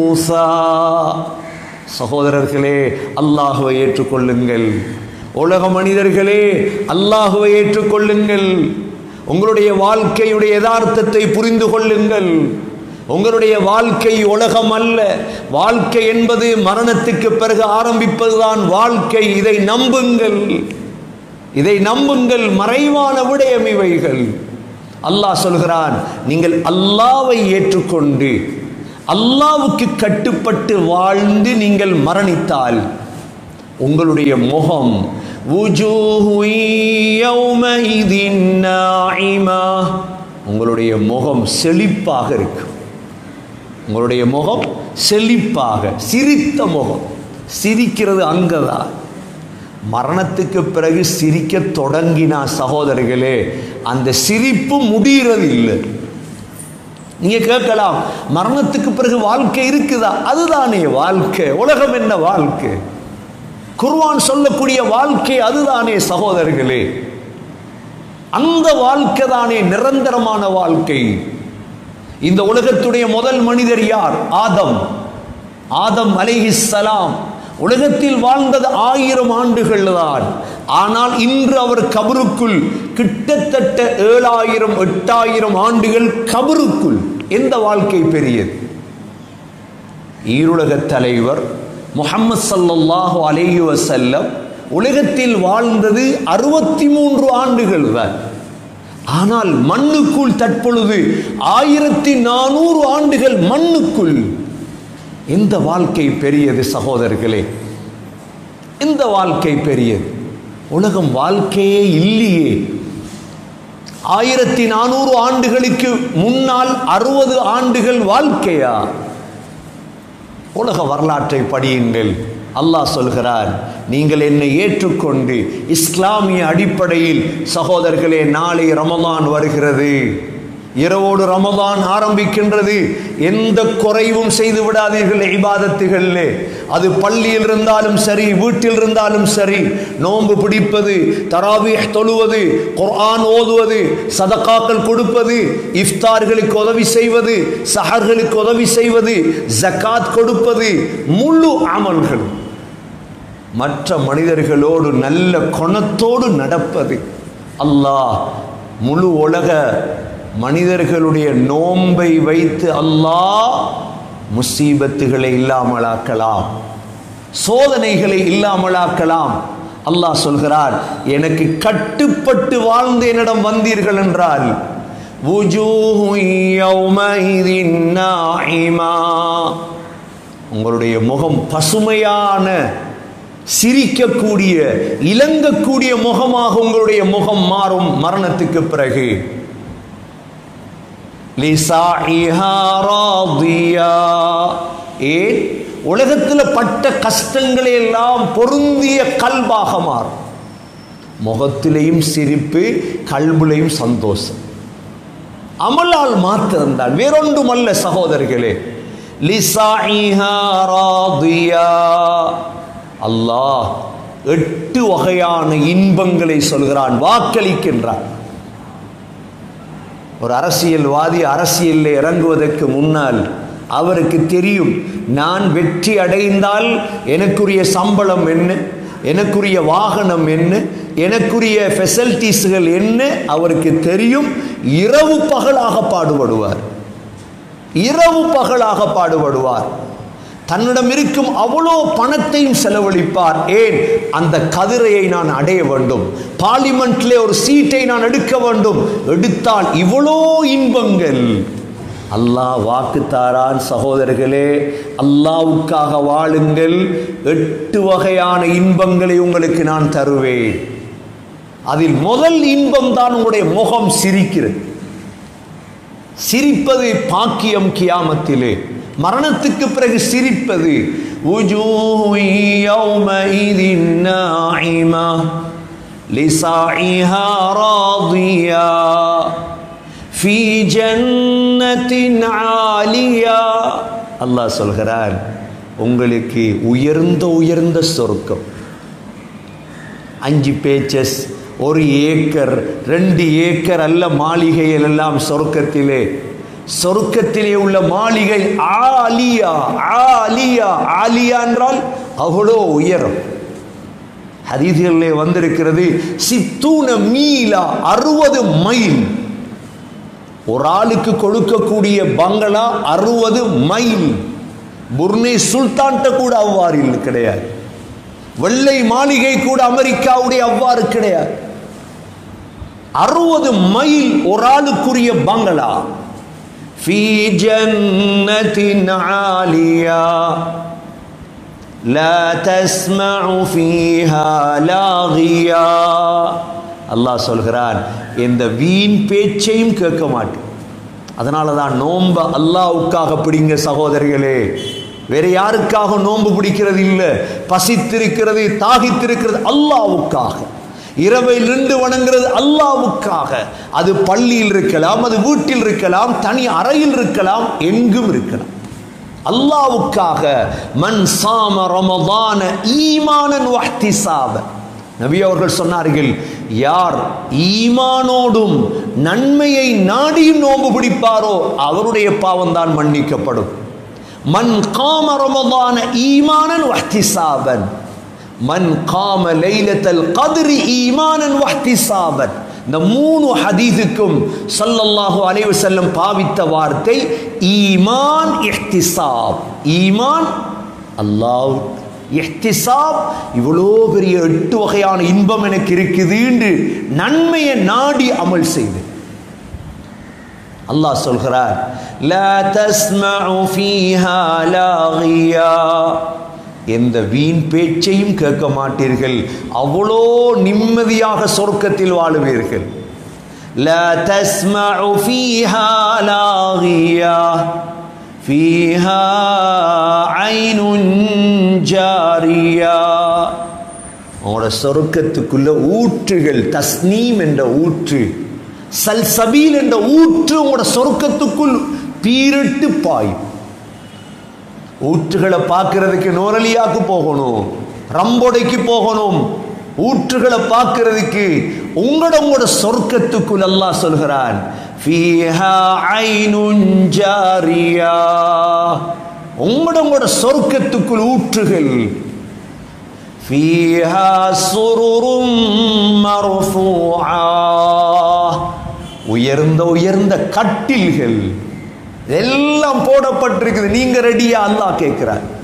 மூசா சகோதரர்களே அல்லாஹுவை ஏற்றுக்கொள்ளுங்கள் உலக மனிதர்களே அல்லாஹுவை ஏற்றுக்கொள்ளுங்கள் உங்களுடைய வாழ்க்கையுடைய யதார்த்தத்தை புரிந்து கொள்ளுங்கள் உங்களுடைய வாழ்க்கை உலகம் அல்ல வாழ்க்கை என்பது மரணத்துக்கு பிறகு ஆரம்பிப்பதுதான் வாழ்க்கை இதை நம்புங்கள் இதை நம்புங்கள் மறைவான விடயம் இவைகள் அல்லாஹ் சொல்கிறான் நீங்கள் அல்லாவை ஏற்றுக்கொண்டு அல்லாவுக்கு கட்டுப்பட்டு வாழ்ந்து நீங்கள் மரணித்தால் உங்களுடைய முகம் "வுஜூஹு யௌமஇதின் நாஇமா." உங்களுடைய முகம் செழிப்பாக இருக்கும் உங்களுடைய முகம் செழிப்பாக சிரித்த முகம் சிரிக்கிறது அங்கதான் மரணத்துக்கு பிறகு சிரிக்க தொடங்கினா சகோதரர்களே அந்த சிரிப்பு முடிகிறது இல்லை நீங்க கேட்கலாம் மரணத்துக்கு பிறகு வாழ்க்கை இருக்குதா அதுதானே வாழ்க்கை உலகம் என்ன வாழ்க்கை குர்ஆன் சொல்லக்கூடிய வாழ்க்கை அதுதானே சகோதரர்களே அந்த வாழ்க்கை தானே நிரந்தரமான வாழ்க்கை இந்த உலகத்துடைய முதல் மனிதர் யார் ஆதம் ஆதம் அலைஹிஸ்ஸலாம் உலகத்தில் வாழ்ந்தது ஆயிரம் ஆண்டுகள் தான் ஆனால் இன்று அவர் கபருக்குள் கிட்டத்தட்ட ஏழாயிரம் எட்டாயிரம் ஆண்டுகள் கபருக்குள் எந்த வாழ்க்கை பெரியது ஈருலக தலைவர் முஹம்மது ஸல்லல்லாஹு அலைஹி வஸல்லம் உலகத்தில் வாழ்ந்தது அறுபத்தி மூன்று ஆண்டுகள் தான் ஆனால் மண்ணுக்குள் தற்பொழுது ஆயிரத்தி நானூறு ஆண்டுகள் மண்ணுக்குள் இந்த வாழ்க்கை பெரியது சகோதரர்களே இந்த வாழ்க்கை பெரியது உலகம் வாழ்க்கையே இல்லையே ஆயிரத்தி நானூறு ஆண்டுகளுக்கு முன்னால் அறுபது ஆண்டுகள் வாழ்க்கையா உலக வரலாற்றை படியுங்கள் அல்லாஹ் சொல்கிறார் நீங்கள் என்னை ஏற்றுக்கொண்டு இஸ்லாமிய அடிப்படையில் சகோதரர்களே நாளை ரமலான் வருகிறது இரவோடு ரமதான் ஆரம்பிக்கின்றது எந்த குறைவும் செய்து விடாதீர்கள் இபாதத்துகளிலே அது பள்ளியில் இருந்தாலும் சரி வீட்டில் இருந்தாலும் சரி நோன்பு பிடிப்பது தராவீஹ் தொழுவது குர்ஆன் ஓதுவது சதகாக்கள் கொடுப்பது இஃப்தார்களுக்கு உதவி செய்வது சஹர்களுக்கு உதவி செய்வது ஜக்காத் கொடுப்பது முழு அமல்கள் மற்ற மனிதர்களோடு நல்ல குணத்தோடு நடப்பது அல்லாஹ் முழு உலக மனிதர்களுடைய நோன்பை வைத்து அல்லாஹ் முசீபத்துகளை இல்லாமலாக்கலாம் சோதனைகளை இல்லாமலாக்கலாம் அல்லாஹ் சொல்கிறார் எனக்கு கட்டுப்பட்டு வாழ்ந்து என்னிடம் வந்தீர்கள் என்றால் "வுஜூஹு யௌமஇதின் நாஇமா." உங்களுடைய முகம் பசுமையான சிரிக்கக்கூடிய இலங்கக்கூடிய முகமாக உங்களுடைய முகம் மாறும் மரணத்துக்கு பிறகு லிசாஇஹா ராதியா. ஏன் உலகத்தில் பட்ட கஷ்டங்களை எல்லாம் பொருந்திய கல்பாக மாறும் முகத்திலையும் சிரிப்பு கல்புலையும் சந்தோஷம் அமலால் மாத்திருந்தான் வேறொன்றுமல்ல சகோதரர்களே லிசாஇஹா ராதியா. அல்லாஹ் எட்டு வகையான இன்பங்களை சொல்கிறான் வாக்களிக்கின்றான் ஒரு அரசியல்வாதி அரசியலில் இறங்குவதற்கு முன்னால் அவருக்கு தெரியும் நான் வெற்றி அடைந்தால் எனக்குரிய சம்பளம் என்ன எனக்குரிய வாகனம் என்ன எனக்குரிய ஃபெசிலிட்டிஸ்கள் என்ன அவருக்கு தெரியும் இரவு பகலாக பாடுபடுவார் இரவு பகலாக பாடுபடுவார் தன்னிடம் இருக்கும் அவ்வளோ பணத்தையும் செலவழிப்பார் ஏன் அந்த கதிரையை நான் அடைய வேண்டும் பார்லிமெண்ட்ல ஒரு சீட்டை நான் எடுக்க வேண்டும் எடுத்தால் இவ்வளோ இன்பங்கள் அல்லாஹ் வாக்கு தாரான் சகோதரர்களே அல்லாவுக்காக வாழுங்கள் எட்டு வகையான இன்பங்களை உங்களுக்கு நான் தருவேன் அதில் முதல் இன்பம் தான் உங்களுடைய முகம் சிரிக்கிறது சிரிப்பது பாக்கியம் கியாமத்திலே மரணத்துக்கு பிறகு சிரிப்பது وجوه يومئذ ناعمة لسعيها راضية في جنة عالية அல்லாஹ் சொல்கிறார் உங்களுக்கு உயர்ந்த உயர்ந்த சொர்க்கம் அஞ்சு பேச்சஸ் ஒரு ஏக்கர் ரெண்டு ஏக்கர் அல்ல மாளிகைகள் எல்லாம் சொர்க்கத்திலே சொர்க்கத்திலே உள்ள மாளிகை ஆலியா ஆலியா ஆலியா என்றால் அவ்வளோ உயரம் ஹதீதிகளிலே வந்திருக்கிறது சித்தூன மீலா அறுபது மைல் ஒரு ஆளுக்கு கொடுக்கக்கூடிய பங்களா அறுபது மைல் புர்னே சுல்தான்கிட்ட கூட அவ்வாறு இல்லை கிடையாது வெள்ளை மாளிகை கூட அமெரிக்காவுடைய அவ்வாறு கிடையாது அறுபது மைல் ஒரு ஆளுக்குரிய பங்களா في جنة عالية لا تسمع فيها لاغيا அல்லாஹ் சொல்கிறான் இந்த வீண் பேச்சையும் கேட்க மாட்டேன் அதனால தான் நோன்ப அல்லாவுக்காக பிடிங்க சகோதரிகளே வேற யாருக்காக நோன்பு பிடிக்கிறது இல்லை பசித்திருக்கிறது தாகித்திருக்கிறது அல்லாவுக்காக இரவை நின்று வணங்குறது அல்லாவுக்காக அது பள்ளியில் இருக்கலாம் அது வீட்டில் இருக்கலாம் தனி அறையில் இருக்கலாம் எங்கும் இருக்கலாம் அல்லாவுக்காக மன் சாம ரமதான ஈமானன் வஹ்திசாப நபி அவர்கள் சொன்னார்கள் யார் ஈமானோடும் நன்மையை நாடியும் நோன்பு பிடிப்பாரோ அவருடைய பாவம் தான் மன்னிக்கப்படும் மன் காம ரமதான ஈமானன் வஹ்திசாபன் மன் காம லைலத்தல் கதிரி ஈமானன் வஹ்திசாபன் இந்த மூணு ஹதீஸுக்கும் ஸல்லல்லாஹு அலைஹி வஸல்லம் பாவித்த வார்த்தை ஈமான் இஹ்திசாப் ஈமான் அல்லாஹ் இஹ்திசாப் இவ்வளோ பெரிய எட்டு வகையான இன்பம் எனக்கு இருக்குதுன்னு நன்மையை நாடி அமல் செய்து அல்லாஹ் சொல்கிறார் லா தஸ்மஉ ஃபீஹா லாகியா எந்த வீண் பேச்சையும் கேட்க மாட்டீர்கள் அவ்வளோ நிம்மதியாக சொர்க்கத்தில் வாழுவீர்கள் لا تسمع فيها لاغية فيها عين جارية உங்களோட சொர்க்கத்துக்குள்ள ஊற்றுகள் தஸ்னீம் என்ற ஊற்று சல்சபீல் என்ற ஊற்று உங்களோட சொர்க்கத்துக்குள் பீரிட்டு பாயும் ஊற்றுகளை பார்க்கறதுக்கு நோரலியாக்கு போகணும் ரம்போடைக்கு போகணும் ஊற்றுகளை பார்க்கறதுக்கு உங்களோட உங்களோட சொர்க்கத்துக்குள் அல்லாஹ் சொல்கிறான் ஃபீஹா ஐனுன் ஜாரியா உங்களோட உங்களோட சொர்க்கத்துக்குள் ஊற்றுகள் ஃபீஹா சுருரும் மர்ஃபூஆ உயர்ந்த உயர்ந்த கட்டில்கள் எல்லாம் போடப்பட்டிருக்குது நீங்க ரெடியா அல்லாஹ் கேட்கிறார்